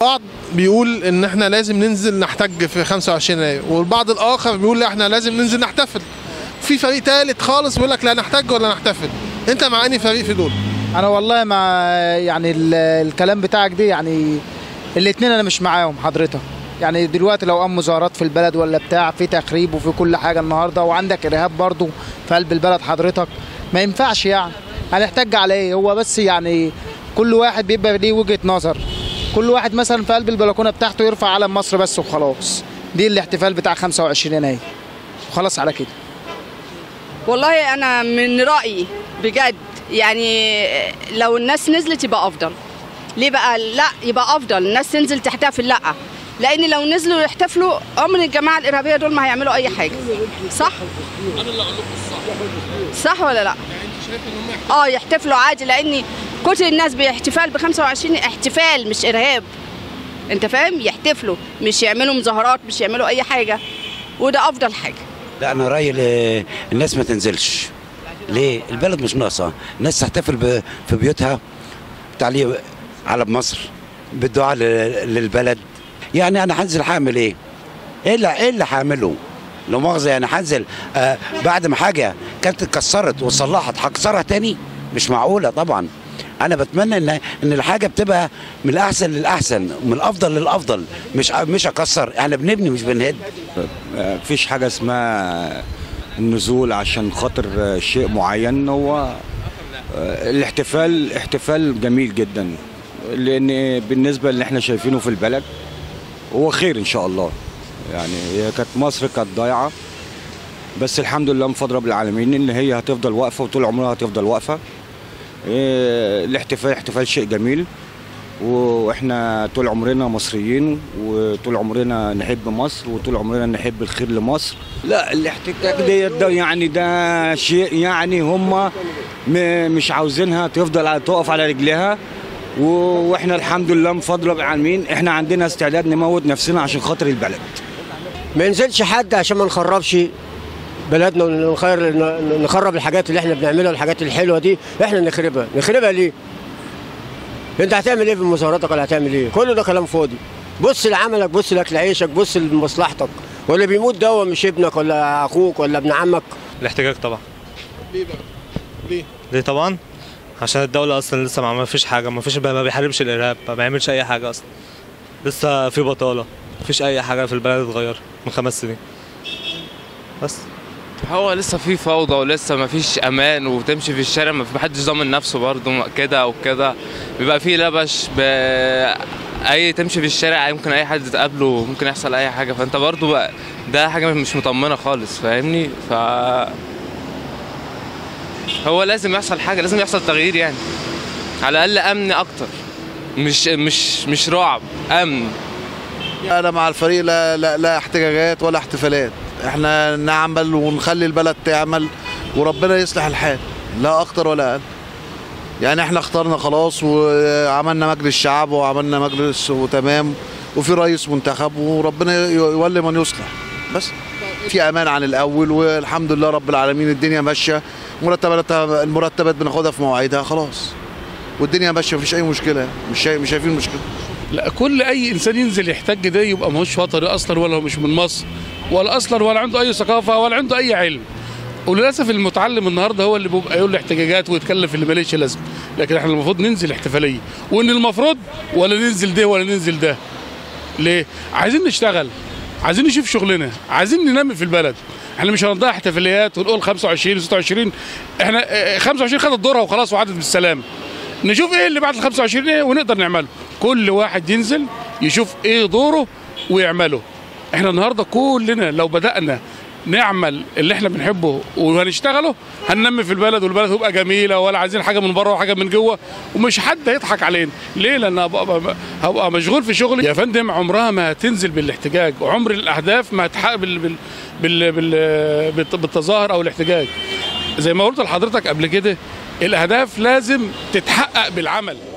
بعض بيقول ان احنا لازم ننزل نحتج في 25 يناير والبعض الاخر بيقول لا احنا لازم ننزل نحتفل في فريق ثالث خالص بيقول لك لا نحتج ولا نحتفل انت مع انهي فريق في دول انا والله مع يعني ال- الكلام بتاعك دي يعني الاتنين انا مش معاهم حضرتك يعني دلوقتي لو قام مظاهرات في البلد ولا بتاع في تخريب وفي كل حاجه النهارده وعندك ارهاب برضو في قلب البلد حضرتك ما ينفعش يعني هنحتاج على ايه هو بس يعني كل واحد بيبقى ليه وجهه نظر كل واحد مثلا في قلب البلكونه بتاعته يرفع علم مصر بس وخلاص دي الاحتفال بتاع 25 يناير وخلاص على كده والله انا من رايي بجد يعني لو الناس نزلت يبقى افضل ليه بقى لا يبقى افضل الناس تنزل تحتفل لا لان لو نزلوا يحتفلوا عمر الجماعه الارهابيه دول ما هيعملوا اي حاجه صح صح ولا لا اه يحتفلوا عادي لان كتر الناس باحتفال ب 25 احتفال مش ارهاب انت فاهم يحتفلوا مش يعملوا مظاهرات مش يعملوا اي حاجه وده افضل حاجه لا انا رايي ل- الناس ما تنزلش ليه البلد مش ناقصه الناس تحتفل ب- في بيوتها تعليق على مصر بالدعاء ل- للبلد يعني انا هنزل هعمل ايه ايه اللي ايه اللي هعمله لو مؤاخذه يعني هنزل آه بعد ما حاجه كانت اتكسرت وصلحت هكسرها تاني مش معقوله طبعا انا بتمنى ان ان الحاجه بتبقى من الاحسن للاحسن من الافضل للافضل مش مش اكسر احنا بنبني مش بنهد مفيش حاجة اسمها النزول عشان خاطر شيء معين هو الاحتفال احتفال جميل جدا لان بالنسبة اللي احنا شايفينه في البلد هو خير ان شاء الله يعني هي كانت مصر كانت ضايعة بس الحمد لله من فضل رب العالمين ان هي هتفضل واقفة وطول عمرها هتفضل واقفة إيه، الاحتفال احتفال شيء جميل واحنا طول عمرنا مصريين وطول عمرنا نحب مصر وطول عمرنا نحب الخير لمصر لا الاحتكاك ديت ده يعني ده شيء يعني هم مش عاوزينها تفضل على- تقف على رجلها و- واحنا الحمد لله من فضل رب العالمين احنا عندنا استعداد نموت نفسنا عشان خاطر البلد ما ينزلش حد عشان ما نخربش بلدنا ونخير نخرب الحاجات اللي احنا بنعملها الحاجات الحلوه دي احنا نخربها نخربها ليه انت هتعمل ايه في مظاهراتك ولا هتعمل ايه كل ده كلام فاضي بص لعملك بص لاكل عيشك بص لمصلحتك ولا بيموت ده هو مش ابنك ولا اخوك ولا ابن عمك الاحتجاج طبعا ليه بقى ليه ليه طبعا عشان الدولة أصلا لسه ما فيش حاجة ما فيش ما بيحاربش الإرهاب ما بيعملش أي حاجة أصلا لسه في بطالة مفيش أي حاجة في البلد اتغير من خمس سنين بس هو لسه في فوضى ولسه ما فيش امان وتمشي في الشارع ما في حدش ضامن نفسه برضه كده او كده بيبقى في لبش ب... اي تمشي في الشارع يمكن اي حد تقابله ممكن يحصل اي حاجه فانت برضه بقى ده حاجه مش مطمنه خالص فاهمني ف هو لازم يحصل حاجه لازم يحصل تغيير يعني على الاقل امن اكتر مش مش مش رعب امن انا مع الفريق لا لا, لا احتجاجات ولا احتفالات احنا نعمل ونخلي البلد تعمل وربنا يصلح الحال لا اكتر ولا اقل يعني احنا اخترنا خلاص وعملنا مجلس شعب وعملنا مجلس وتمام وفي رئيس منتخب وربنا يولي من يصلح بس في امان عن الاول والحمد لله رب العالمين الدنيا ماشيه مرتبات المرتبات بناخدها في مواعيدها خلاص والدنيا ماشيه مفيش اي مشكله مش شايف مش شايفين مشكله لا كل اي انسان ينزل يحتج ده يبقى ماهوش وطني اصلا ولا هو مش من مصر ولا اصلا ولا عنده اي ثقافه ولا عنده اي علم وللاسف المتعلم النهارده هو اللي بيبقى يقول احتجاجات ويتكلم في اللي ماليش لازمه لكن احنا المفروض ننزل احتفاليه وان المفروض ولا ننزل ده ولا ننزل ده ليه عايزين نشتغل عايزين نشوف شغلنا عايزين ننمي في البلد احنا مش هنضيع احتفاليات ونقول 25 26 احنا اه، 25 خدت دورها وخلاص وعدت بالسلامه نشوف ايه اللي بعد ال 25 ايه ونقدر نعمله كل واحد ينزل يشوف ايه دوره ويعمله احنا النهارده كلنا لو بدانا نعمل اللي احنا بنحبه وهنشتغله هننمي في البلد والبلد تبقى جميله ولا عايزين حاجه من بره وحاجه من جوه ومش حد هيضحك علينا ليه لان هبقى, هبقى مشغول في شغلي يا فندم عمرها ما هتنزل بالاحتجاج عمر الاهداف ما هتحقق بال بال بال بال بالت- بالتظاهر او الاحتجاج زي ما قلت لحضرتك قبل كده الاهداف لازم تتحقق بالعمل